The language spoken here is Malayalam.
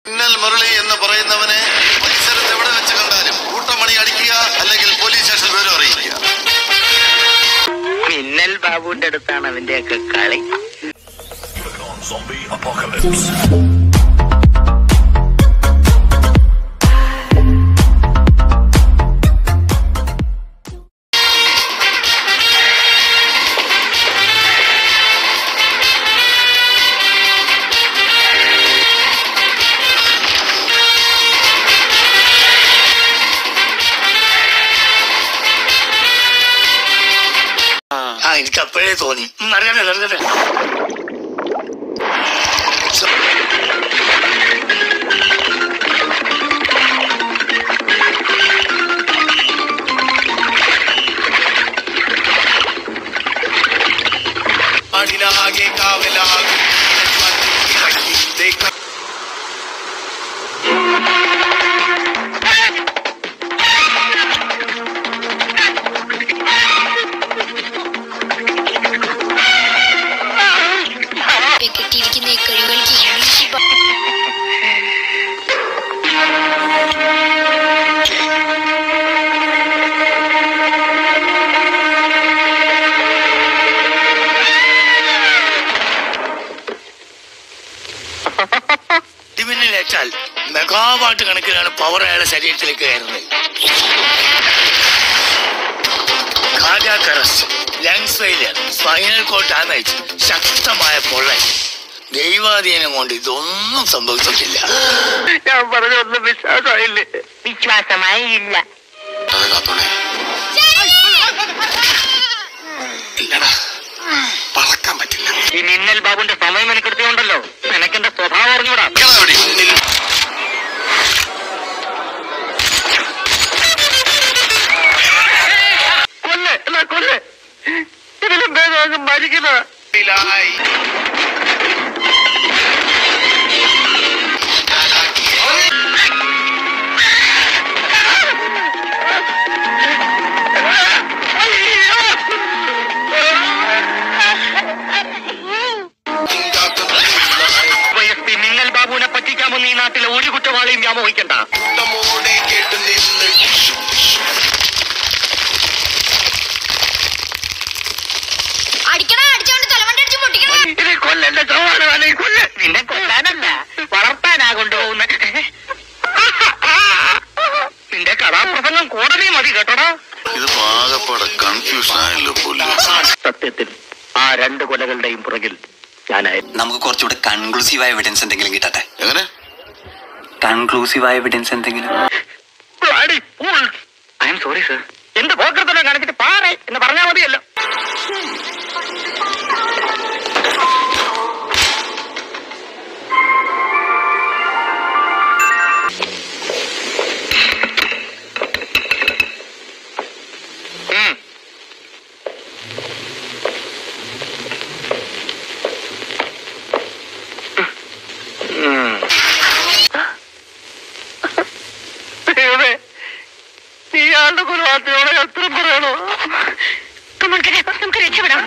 മിന്നൽ മുരളി എന്ന് പറയുന്നവനെ പരിസരത്ത് എവിടെ വെച്ച് കണ്ടാലും കൂട്ടമണി അടിക്കുക അല്ലെങ്കിൽ പോലീസ് സ്റ്റേഷനിൽ വിവരം അറിയിക്കുക മിന്നൽ ബാബുവിന്റെ അടുത്താണ് അവന്റെയൊക്കെ കളി Zombie apocalypse. ആ എനിക്ക് അപ്പോഴേ തോന്നി ഉം, അറിയട്ടെ അറിയട്ടെ നാടിനാകെ കാവലാകും കെട്ടിയിരിക്കുന്ന ഈ കഴിവുകൾക്ക് ഇംഗ്ലീഷ് പ- ഇടിമിന്നലേറ്റാൽ മെഗാവാട്ട് കണക്കിലാണ് പവർ അയാളുടെ ശരീരത്തിലേക്ക് കയറുന്നത് cardiac arrest lungs failure spinal cord damage ശക്തമായ പൊള്ളൽ ദൈവാധീനം കൊണ്ട് ഇതൊന്നും സംഭവിച്ചിട്ടില്ല ഞാൻ പറഞ്ഞൊന്നും വിശ്വാസമായില്ലേ വിശ്വാസമായി ഇല്ല അത് കാത്തോളെ ഇല്ലടാ പറക്കാൻ പറ്റില്ല ഈ മിന്നൽ ബാബുന്റെ സമയം എനിക്ക് എടുത്തുകൊണ്ടല്ലോ നിനക്കെന്റെ സ്വഭാവം അറിഞ്ഞൂടാ ഇരിക്കടാ അവിടെ. കൊല്ല് എന്നാ കൊല്ല് ഇതിലും ഭേദം അങ്ങ് മരിക്കുന്ന വയസ്തി മിന്നൽ ബാബുവിനെ പറ്റിക്കാമെന്ന് ഈ നാട്ടിലെ ഒരു കുറ്റവാളിയും വ്യാമോഹിക്കണ്ട കൂട്ടമോടെ കേട്ടു നിന്ന് അടിക്കണ അടിച്ചോണ്ട് തലവണ്ടി അടിച്ച് പൊട്ടിക്കണ ഇത് കൊല്ലന്റെ ചോറാണ് കൊല്ല നിന്നെ കൊല്ലാനല്ല വളർത്താനാ കൊണ്ടുപോകുന്ന നിന്റെ കഥാപ്രസംഗം കോടതി മതി കേട്ടോടാ ഇത് പാകപ്പാടെ കൺഫ്യൂഷൻ ആയല്ലോ പോലീസ് സത്യത്തിൽ ആ രണ്ട് കൊലകളുടെയും പുറകിൽ ഞാനായിരുന്നു നമുക്ക് കുറച്ചുകൂടെ കൺക്ലൂസീവ് എവിഡൻസ് എന്തെങ്കിലും കിട്ടട്ടെ എങ്ങനെ കൺക്ലൂസീവ് എവിഡൻസ് എന്തെങ്കിലും ഐ എം സോറി സർ എന്ത് പോക്കർത്തനം കാണിച്ചിട്ട് പാറേ എന്ന് പറഞ്ഞാൽ മതിയല്ലോ ഉം. ഉം. ദൈവമേ ഇയാളുടെ കുലവാസിയോടെ എത്ര പറയണോ നമുക്ക് നമുക്ക് രക്ഷപ്പെടാം